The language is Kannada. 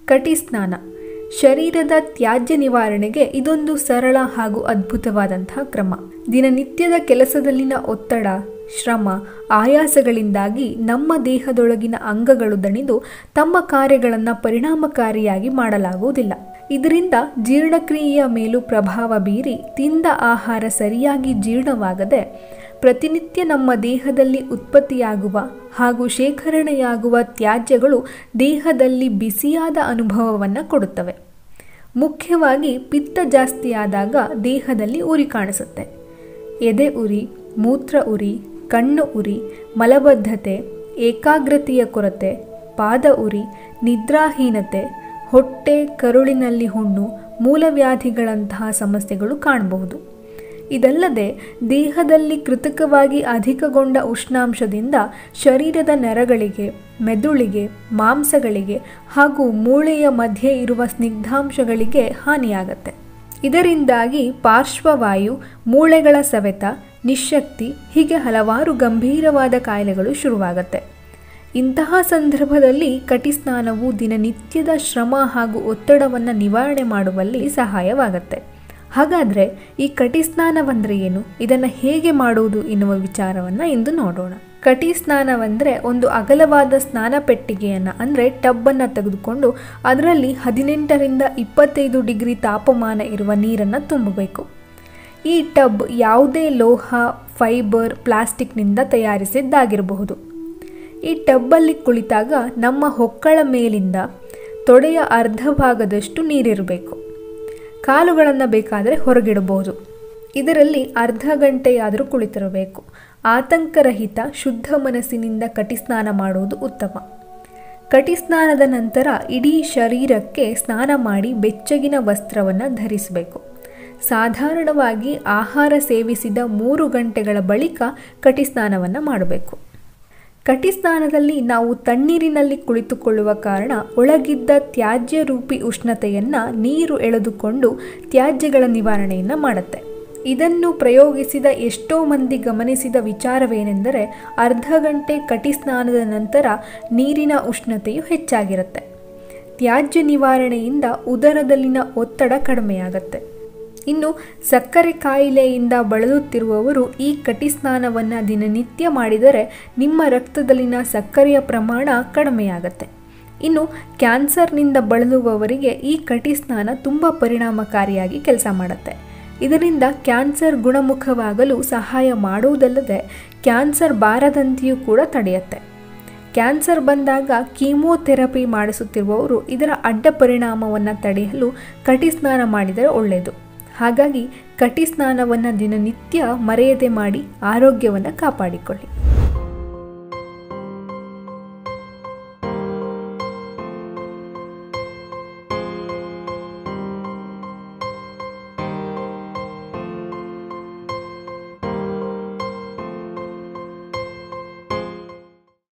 ಕಟಿ ಸ್ನಾನ ಶರೀರದ ತ್ಯಾಜ್ಯ ನಿವಾರಣೆಗೆ ಇದೊಂದು ಸರಳ ಹಾಗೂ ಅದ್ಭುತವಾದಂತಹ ಕ್ರಮ ದಿನನಿತ್ಯದ ಕೆಲಸದಲ್ಲಿನ ಒತ್ತಡ ಶ್ರಮ ಆಯಾಸಗಳಿಂದಾಗಿ ನಮ್ಮ ದೇಹದೊಳಗಿನ ಅಂಗಗಳು ದಣಿದು ತಮ್ಮ ಕಾರ್ಯಗಳನ್ನು ಪರಿಣಾಮಕಾರಿಯಾಗಿ ಮಾಡಲಾಗುವುದಿಲ್ಲ ಇದರಿಂದ ಜೀರ್ಣಕ್ರಿಯೆಯ ಮೇಲೂ ಪ್ರಭಾವ ಬೀರಿ ತಿಂದ ಆಹಾರ ಸರಿಯಾಗಿ ಜೀರ್ಣವಾಗದೆ ಪ್ರತಿನಿತ್ಯ ನಮ್ಮ ದೇಹದಲ್ಲಿ ಉತ್ಪತ್ತಿಯಾಗುವ ಹಾಗೂ ಶೇಖರಣೆಯಾಗುವ ತ್ಯಾಜ್ಯಗಳು ದೇಹದಲ್ಲಿ ಬಿಸಿಯಾದ ಅನುಭವವನ್ನು ಕೊಡುತ್ತವೆ ಮುಖ್ಯವಾಗಿ ಪಿತ್ತ ಜಾಸ್ತಿಯಾದಾಗ ದೇಹದಲ್ಲಿ ಉರಿ ಕಾಣಿಸುತ್ತೆ ಎದೆ ಉರಿ ಮೂತ್ರ ಉರಿ ಕಣ್ಣು ಉರಿ ಮಲಬದ್ಧತೆ ಏಕಾಗ್ರತೆಯ ಕೊರತೆ ಪಾದ ಉರಿ ನಿದ್ರಾಹೀನತೆ ಹೊಟ್ಟೆ ಕರುಳಿನಲ್ಲಿ ಹುಣ್ಣು ಮೂಲವ್ಯಾಧಿಗಳಂತಹ ಸಮಸ್ಯೆಗಳು ಕಾಣಬಹುದು ಇದಲ್ಲದೆ ದೇಹದಲ್ಲಿ ಕೃತಕವಾಗಿ ಅಧಿಕಗೊಂಡ ಉಷ್ಣಾಂಶದಿಂದ ಶರೀರದ ನರಗಳಿಗೆ ಮೆದುಳಿಗೆ ಮಾಂಸಗಳಿಗೆ ಹಾಗೂ ಮೂಳೆಯ ಮಧ್ಯೆ ಇರುವ ಸ್ನಿಗ್ಧಾಂಶಗಳಿಗೆ ಹಾನಿಯಾಗತ್ತೆ ಇದರಿಂದಾಗಿ ಪಾರ್ಶ್ವವಾಯು ಮೂಳೆಗಳ ಸವೆತ ನಿಶಕ್ತಿ ಹೀಗೆ ಹಲವಾರು ಗಂಭೀರವಾದ ಕಾಯಿಲೆಗಳು ಶುರುವಾಗತ್ತೆ ಇಂತಹ ಸಂದರ್ಭದಲ್ಲಿ ಕಟಿಸ್ನಾನವು ದಿನನಿತ್ಯದ ಶ್ರಮ ಹಾಗೂ ಒತ್ತಡವನ್ನು ನಿವಾರಣೆ ಮಾಡುವಲ್ಲಿ ಸಹಾಯವಾಗುತ್ತೆ ಹಾಗಾದರೆ ಈ ಕಟಿ ಸ್ನಾನವಂದರೆ ಏನು ಇದನ್ನು ಹೇಗೆ ಮಾಡುವುದು ಎನ್ನುವ ವಿಚಾರವನ್ನು ಇಂದು ನೋಡೋಣ ಕಟಿ ಸ್ನಾನವಂದರೆ ಒಂದು ಅಗಲವಾದ ಸ್ನಾನ ಪೆಟ್ಟಿಗೆಯನ್ನು ಅಂದರೆ ಟಬ್ಬನ್ನು ತೆಗೆದುಕೊಂಡು ಅದರಲ್ಲಿ ಹದಿನೆಂಟರಿಂದ ಇಪ್ಪತ್ತೈದು ಡಿಗ್ರಿ ತಾಪಮಾನ ಇರುವ ನೀರನ್ನು ತುಂಬಬೇಕು ಈ ಟಬ್ ಯಾವುದೇ ಲೋಹ ಫೈಬರ್ ಪ್ಲಾಸ್ಟಿಕ್ನಿಂದ ತಯಾರಿಸಿದ್ದಾಗಿರಬಹುದು ಈ ಟಬ್ಬಲ್ಲಿ ಕುಳಿತಾಗ ನಮ್ಮ ಹೊಕ್ಕಳ ಮೇಲಿಂದ ತೊಡೆಯ ಅರ್ಧ ಭಾಗದಷ್ಟು ನೀರಿರಬೇಕು ಕಾಲುಗಳನ್ನು ಬೇಕಾದರೆ ಹೊರಗಿಡಬಹುದು ಇದರಲ್ಲಿ ಅರ್ಧ ಗಂಟೆಯಾದರೂ ಕುಳಿತಿರಬೇಕು ಆತಂಕರಹಿತ ಶುದ್ಧ ಮನಸ್ಸಿನಿಂದ ಕಟಿಸ್ನಾನ ಮಾಡುವುದು ಉತ್ತಮ ಕಟಿಸ್ನಾನದ ನಂತರ ಇಡೀ ಶರೀರಕ್ಕೆ ಸ್ನಾನ ಮಾಡಿ ಬೆಚ್ಚಗಿನ ವಸ್ತ್ರವನ್ನು ಧರಿಸಬೇಕು ಸಾಧಾರಣವಾಗಿ ಆಹಾರ ಸೇವಿಸಿದ ಮೂರು ಗಂಟೆಗಳ ಬಳಿಕ ಕಟಿಸ್ನಾನವನ್ನು ಮಾಡಬೇಕು ಕಟಿಸ್ನಾನದಲ್ಲಿ ನಾವು ತಣ್ಣೀರಿನಲ್ಲಿ ಕುಳಿತುಕೊಳ್ಳುವ ಕಾರಣ ಒಳಗಿದ್ದ ತ್ಯಾಜ್ಯ ರೂಪಿ ಉಷ್ಣತೆಯನ್ನು ನೀರು ಎಳೆದುಕೊಂಡು ತ್ಯಾಜ್ಯಗಳ ನಿವಾರಣೆಯನ್ನು ಮಾಡುತ್ತೆ ಇದನ್ನು ಪ್ರಯೋಗಿಸಿದ ಎಷ್ಟೋ ಮಂದಿ ಗಮನಿಸಿದ ವಿಚಾರವೇನೆಂದರೆ ಅರ್ಧ ಗಂಟೆ ಕಟಿಸ್ನಾನದ ನಂತರ ನೀರಿನ ಉಷ್ಣತೆಯು ಹೆಚ್ಚಾಗಿರುತ್ತೆ ತ್ಯಾಜ್ಯ ನಿವಾರಣೆಯಿಂದ ಉದರದಲ್ಲಿನ ಒತ್ತಡ ಕಡಿಮೆಯಾಗತ್ತೆ ಇನ್ನು ಸಕ್ಕರೆ ಕಾಯಿಲೆಯಿಂದ ಬಳಲುತ್ತಿರುವವರು ಈ ಕಟಿಸ್ನಾನವನ್ನು ದಿನನಿತ್ಯ ಮಾಡಿದರೆ ನಿಮ್ಮ ರಕ್ತದಲ್ಲಿನ ಸಕ್ಕರೆಯ ಪ್ರಮಾಣ ಕಡಿಮೆಯಾಗತ್ತೆ ಇನ್ನು ಕ್ಯಾನ್ಸರ್ನಿಂದ ಬಳಲುವವರಿಗೆ ಈ ಕಟಿಸ್ನಾನ ತುಂಬ ಪರಿಣಾಮಕಾರಿಯಾಗಿ ಕೆಲಸ ಮಾಡುತ್ತೆ ಇದರಿಂದ ಕ್ಯಾನ್ಸರ್ ಗುಣಮುಖವಾಗಲು ಸಹಾಯ ಮಾಡುವುದಲ್ಲದೆ ಕ್ಯಾನ್ಸರ್ ಬಾರದಂತೆಯೂ ಕೂಡ ತಡೆಯುತ್ತೆ ಕ್ಯಾನ್ಸರ್ ಬಂದಾಗ ಕೀಮೋಥೆರಪಿ ಮಾಡಿಸುತ್ತಿರುವವರು ಇದರ ಅಡ್ಡ ಪರಿಣಾಮವನ್ನು ತಡೆಯಲು ಕಟಿಸ್ನಾನ ಮಾಡಿದರೆ ಒಳ್ಳೆಯದು ಹಾಗಾಗಿ ಕಟಿ ಸ್ನಾನವನ್ನು ದಿನನಿತ್ಯ ಮರೆಯದೆ ಮಾಡಿ ಆರೋಗ್ಯವನ್ನು ಕಾಪಾಡಿಕೊಳ್ಳಿ